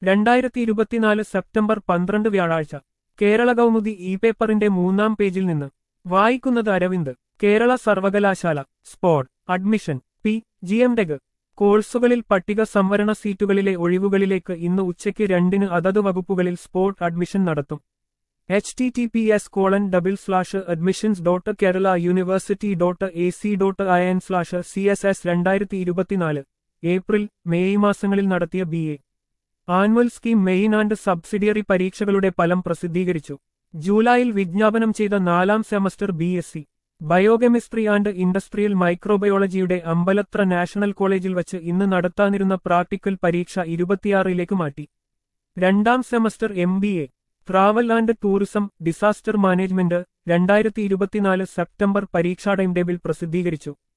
രണ്ടായിരത്തി ഇരുപത്തിനാല് സെപ്റ്റംബർ പന്ത്രണ്ട് വ്യാഴാഴ്ച കേരള കൗമുദി ഇ പേപ്പറിന്റെ മൂന്നാം പേജിൽ നിന്ന് വായിക്കുന്നത് അരവിന്ദ് കേരള സർവകലാശാല spot admission P G M tech കോഴ്സുകളിൽ പട്ടിക സംവരണ സീറ്റുകളിലെ ഒഴിവുകളിലേക്ക് ഇന്ന് ഉച്ചയ്ക്ക് രണ്ടിന് അതത് വകുപ്പുകളിൽ സ്പോട്ട് അഡ്മിഷൻ നടത്തും H T T P S colon double slash admissions dot Kerala university dot A C dot I N slash C S S രണ്ടായിരത്തി ഇരുപത്തിനാല് ഏപ്രിൽ മെയ് മാസങ്ങളിൽ നടത്തിയ B A annual scheme main and subsidiary പരീക്ഷകളുടെ ഫലം പ്രസിദ്ധീകരിച്ചു ജൂലൈയിൽ വിജ്ഞാപനം ചെയ്ത നാലാം semester B S C biochemistry and industrial മൈക്രോബയോളജിയുടെ അമ്പലത്ര നാഷണൽ കോളേജിൽ വച്ച് ഇന്ന് നടത്താനിരുന്ന പ്രാക്ടിക്കൽ പരീക്ഷ ഇരുപത്തിയാറിലേക്ക് മാറ്റി രണ്ടാം semester M B A travel and tourism disaster management രണ്ടായിരത്തി ഇരുപത്തിനാല് സെപ്റ്റംബർ പരീക്ഷാ ടൈം ടേബിൾ പ്രസിദ്ധീകരിച്ചു